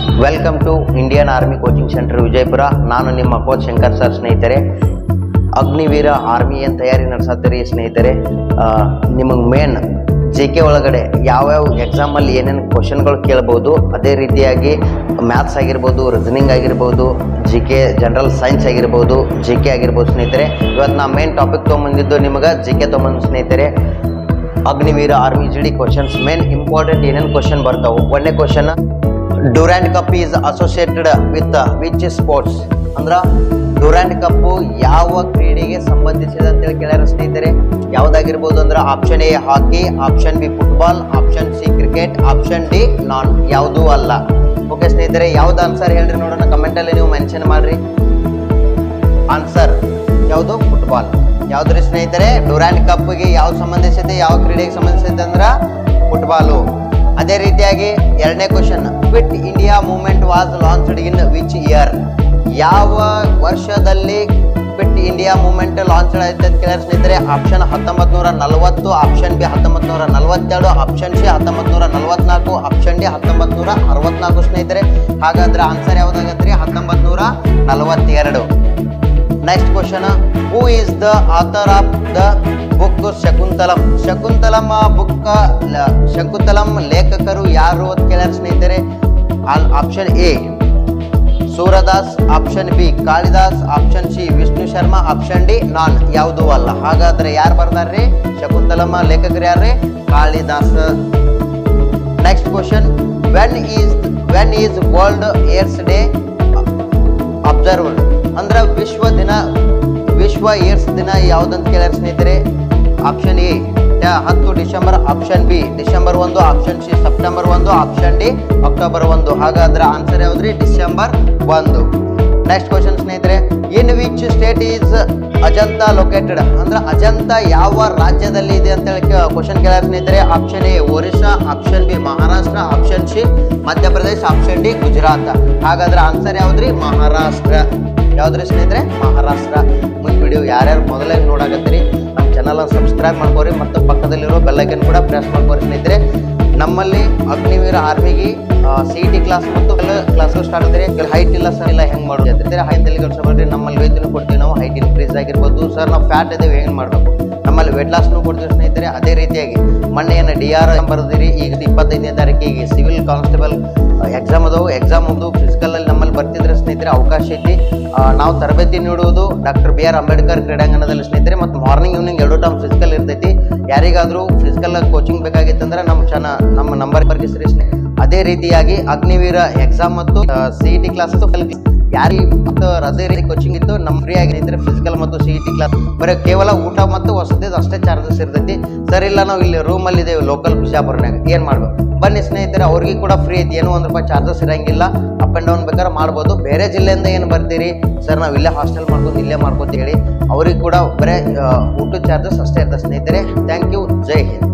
welcome to Indian army coaching centre Vijayapura ನಾನು ನಿಮ್ಮ coach Shankar sir ಸ್ನೇಹಿತರೆ ಅಗ್ನಿವೀರ ಆರ್ಮಿ ಏನು ತಯಾರಿ ನಡೆಸತ್ತೀರಿ ಸ್ನೇಹಿತರೆ ನಿಮಗೆ ಮೇನ್ ಜಿ ಕೆ ಒಳಗಡೆ ಯಾವ್ಯಾವ ಎಕ್ಸಾಮಲ್ಲಿ ಏನೇನು ಕ್ವಶನ್ಗಳು ಕೇಳ್ಬೋದು ಅದೇ ರೀತಿಯಾಗಿ ಮ್ಯಾಥ್ಸ್ ಆಗಿರ್ಬೋದು ರೀಸನಿಂಗ್ ಆಗಿರ್ಬೋದು ಜಿ ಕೆ ಜನರಲ್ ಸೈನ್ಸ್ ಆಗಿರ್ಬೋದು ಜಿ ಕೆ ಆಗಿರ್ಬೋದು ಸ್ನೇಹಿತರೆ ಇವತ್ತು ನಾ ಮೇನ್ ಟಾಪಿಕ್ ತೊಗೊಂಬಂದಿದ್ದು ನಿಮಗೆ ಜಿ ಕೆ ತೊಗೊಂಬಂದು ಸ್ನೇಹಿತರೆ Agniveer army G D questions main important ಏನೇನು ಕ್ವಶನ್ ಬರ್ತಾವೆ ಒಂದನೇ question Durand cup is associated with which sports ಅಂದ್ರ ಡ್ಯೂರಾಂಡ್ ಕಪ್ಪು ಯಾವ ಕ್ರೀಡೆಗೆ ಸಂಬಂಧಿಸಿದ ಅಂತೇಳಿ ಕೇಳ್ಯಾರ ಸ್ನೇಹಿತರೆ ಯಾವ್ದಾಗಿರ್ಬೋದು ಅಂದ್ರೆ option A hockey option B football option C cricket option D none ಯಾವುದೂ ಅಲ್ಲ ಓಕೆ ಸ್ನೇಹಿತರೆ ಯಾವ್ದು ಆನ್ಸರ್ ಹೇಳ್ರಿ ನೋಡೋಣ ಕಮೆಂಟಲ್ಲಿ ನೀವು ಮೆನ್ಷನ್ ಮಾಡ್ರಿ ಆನ್ಸರ್ ಯಾವುದು ಫುಟ್ಬಾಲ್ ಯಾವ್ದ್ರಿ ಸ್ನೇಹಿತರೆ ಡ್ಯೂರಾಂಡ್ ಕಪ್ಗೆ ಯಾವ್ದು ಸಂಬಂಧಿಸಿದೆ ಯಾವ ಕ್ರೀಡೆಗೆ ಸಂಬಂಧಿಸಿದೆ ಅಂದ್ರ ಫುಟ್ಬಾಲು ಅದೇ ರೀತಿಯಾಗಿ ಎರಡನೇ question quit India movement was launched in which year ಯಾವ ವರ್ಷದಲ್ಲಿ ಕ್ವಿಟ್ ಇಂಡಿಯಾ ಮೂವ್ಮೆಂಟ್ ಲಾಂಚ್ ಆಯ್ತು ಅಂತ ಕೇಳಿದ್ರೆ ಸ್ನೇಹಿತರೆ ಆಪ್ಷನ್ ಹತ್ತೊಂಬತ್ತು ನೂರ ನಲವತ್ತು ಆಪ್ಷನ್ ಬಿ ಹತ್ತೊಂಬತ್ತು ನೂರ ನಲವತ್ತೆರಡು ಆಪ್ಷನ್ ಸಿ ಹತ್ತೊಂಬತ್ತು ನೂರ ನಲವತ್ನಾಲ್ಕು ಆಪ್ಷನ್ ಡಿ ಹತ್ತೊಂಬತ್ತು ನೂರ ಅರವತ್ನಾಲ್ಕು ಸ್ನೇಹಿತರೆ ಹಾಗಾದ್ರೆ ಆನ್ಸರ್ ಯಾವ್ದಾಗತ್ತೆ ರೀ ಹತ್ತೊಂಬತ್ತು ನೂರ ನಲವತ್ತೆರಡು next question who is the author of the book Shakuntalam Shakuntalam book Shakuntalam ಲೇಖಕರು ಯಾರು ಅಂತ ಕೇಳ್ಯಾರ ಸ್ನೇಹಿತರೆ option A Surdas option B Kalidas option C Vishnu Sharma option D none ಯಾವುದೂ ಅಲ್ಲ ಹಾಗಾದ್ರೆ ಯಾರು ಬರ್ದಾರ್ರಿ ಶಕುಂತಲಮ್ಮ ಲೇಖಕರು ಯಾರ್ರಿ Kalidas next question when is when is world AIDS day observed ಅಂದ್ರೆ ವಿಶ್ವ ದಿನ ವಿಶ್ವ ಏಡ್ಸ್ ದಿನ ಯಾವ್ದಂತ ಕೇಳ್ಯಾರ ಸ್ನೇಹಿತರೆ ಆಪ್ಷನ್ ಎ ಹತ್ತು ಡಿಸೆಂಬರ್ ಆಪ್ಷನ್ ಬಿ ಡಿಸೆಂಬರ್ ಒಂದು ಆಪ್ಷನ್ ಸಿ ಸೆಪ್ಟೆಂಬರ್ ಒಂದು ಆಪ್ಷನ್ ಡಿ ಅಕ್ಟೋಬರ್ ಒಂದು ಹಾಗಾದ್ರೆ ಆನ್ಸರ್ ಯಾವ್ದ್ರಿ ಡಿಸೆಂಬರ್ ಒಂದು ನೆಕ್ಸ್ಟ್ ಕ್ವಶನ್ ಸ್ನೇಹಿತರೆ in which state is Ajanta located ಅಂದ್ರೆ ಅಜಂತ ಯಾವ ರಾಜ್ಯದಲ್ಲಿ ಇದೆ ಅಂತ ಹೇಳಿ ಕ್ವಶನ್ ಕೇಳ್ಯಾರ ಸ್ನೇಹಿತರೆ option A Orissa option B Maharashtra option C Madhya Pradesh option D Gujarat ಹಾಗಾದ್ರೆ ಆನ್ಸರ್ ಯಾವ್ದ್ರಿ ಮಹಾರಾಷ್ಟ್ರ ಯಾವ್ದ್ರಿ ಸ್ನೇಹಿತರೆ ಮಹಾರಾಷ್ಟ್ರ ಮುಂದೆ ವಿಡಿಯೋ ಯಾರ್ಯಾರು ಮೊದಲೇ ನೋಡಾಕತ್ತೀರಿ ನಮ್ಮ ಚಾನಲ್ ಸಬ್ಸ್ಕ್ರೈಬ್ ಮಾಡ್ಕೋರಿ ಮತ್ತು ಪಕ್ಕದಲ್ಲಿರೋ ಬೆಲ್ಲೈಕನ್ ಕೂಡ ಪ್ರೆಸ್ ಮಾಡ್ಕೋರಿ ಸ್ನೇಹಿತರೆ ನಮ್ಮಲ್ಲಿ ಅಗ್ನಿವೀರ ಆರ್ಮಿಗೆ ಸಿ ಟಿ ಕ್ಲಾಸ್ ಮತ್ತು ಕ್ಲಾಸ್ ಸ್ಟಾರ್ಟ್ ಆದ್ರೆ ಹೈಟ್ ಇಲ್ಲ ಸರ್ ಇಲ್ಲ ಹೆಂಗ್ ಮಾಡೋದು ಅಂತಿದ್ರೆ ಹೈಟ್ ಅಲ್ಲಿ ಕೆಲಸ ಮಾಡ್ರಿ ನಮ್ಮಲ್ಲಿ ವೇತನ ಕೊಡ್ತೀವಿ ನಾವು ಹೈಟ್ ಇನ್ಕ್ರೀಸ್ ಆಗಿರ್ಬೋದು ಸರ್ ನಾವು ಫ್ಯಾಟ್ ಇದ್ದೇವೆ ಹೆಂಗ್ ಮಾಡ್ಬೇಕು ನಮ್ಮಲ್ಲಿ ವೇಟ್ ಲಾಸ್ನು ಕೊಡ್ತೀವಿ ಸ್ನೇಹಿತರೆ ಅದೇ ರೀತಿಯಾಗಿ ಮೊನ್ನೆ ಏನು ಡಿ ಆರ್ ಬರ್ದಿರಿ ಈಗ ಇಪ್ಪತ್ತೈದನೇ ತಾರೀಕಿಗೆ ಸಿವಿಲ್ ಕಾನ್ಸ್ಟೇಬಲ್ ಎಕ್ಸಾಮ್ ಅದಾವು ಎಕ್ಸಾಮ್ ಒಂದು ಫಿಸಿಕಲ್ ಅಲ್ಲಿ ನಮ್ಮಲ್ಲಿ ಬರ್ತಿದ್ರೆ ಸ್ನೇಹಿತರೆ ಅವಕಾಶ ಐತಿ ಆ, ನಾವು ತರಬೇತಿ ನೀಡುವುದು ಡಾಕ್ಟರ್ ಬಿ ಆರ್ ಅಂಬೇಡ್ಕರ್ ಕ್ರೀಡಾಂಗಣದಲ್ಲಿ ಸ್ನೇಹಿತರೆ ಮತ್ತು ಮಾರ್ನಿಂಗ್ ಈವ್ನಿಂಗ್ ಎರಡು ಟೈಮ್ ಫಿಸಿಕಲ್ ಇರ್ತೈತಿ ಯಾರಿಗಾದರೂ ಫಿಸಿಕಲ್ ಕೋಚಿಂಗ್ ಬೇಕಾಗಿತ್ತಂದ್ರೆ ನಮ್ಮ ಚನ ನಮ್ಮ ನಂಬರ್ ಬರ್ಗಿಸ್ರಿ ಸ್ನೇಹಿತರೆ ಅದೇ ರೀತಿಯಾಗಿ ಅಗ್ನಿವೀರ ಎಕ್ಸಾಮ್ ಮತ್ತು ಸಿ ಇ ಟಿ ಕ್ಲಾಸಸ್ ಯಾರಿಗೆ ಮತ್ತು ಅದೇ ರೀತಿ ಕೋಚಿಂಗ್ ಇತ್ತು ನಮ್ಮ ಫ್ರೀ ಆಗಿ ಇದ್ರೆ ಫಿಸಿಕಲ್ ಮತ್ತು ಸಿ ಇ ಟಿ ಕ್ಲಾಸ್ ಬರೀ ಕೇವಲ ಊಟ ಮತ್ತು ವಸತಿದು ಅಷ್ಟೇ ಚಾರ್ಜಸ್ ಇರ್ತೈತಿ ಸರ್ ಇಲ್ಲ ನಾವು ಇಲ್ಲಿ ರೂಮಲ್ಲಿ ಇದ್ದೇವೆ ಲೋಕಲ್ ಬಿಜಾಪುರ್ನಾಗ ಏನು ಮಾಡ್ಬೇಕು ಬನ್ನಿ ಸ್ನೇಹಿತರೆ ಅವ್ರಿಗೆ ಕೂಡ ಫ್ರೀ ಐತಿ ಏನೋ ಒಂದು ರೂಪಾಯಿ ಚಾರ್ಜಸ್ ಇರಂಗಿಲ್ಲ ಅಪ್ ಆ್ಯಂಡ್ ಡೌನ್ ಬೇಕಾದ್ರೆ ಮಾಡ್ಬೋದು ಬೇರೆ ಜಿಲ್ಲೆಯಿಂದ ಏನು ಬರ್ತೀರಿ ಸರ್ ನಾವು ಇಲ್ಲೇ ಹಾಸ್ಟೆಲ್ ಮಾಡ್ಕೊಂಡು ಇಲ್ಲೇ ಮಾಡ್ಕೊತ ಹೇಳಿ ಅವ್ರಿಗೆ ಕೂಡ ಬರೀ ಆ, ಊಟದ ಚಾರ್ಜಸ್ ಅಷ್ಟೇ ಇರ್ತದೆ ಸ್ನೇಹಿತರೆ ಥ್ಯಾಂಕ್ ಯು ಜೈ ಹಿಂದ್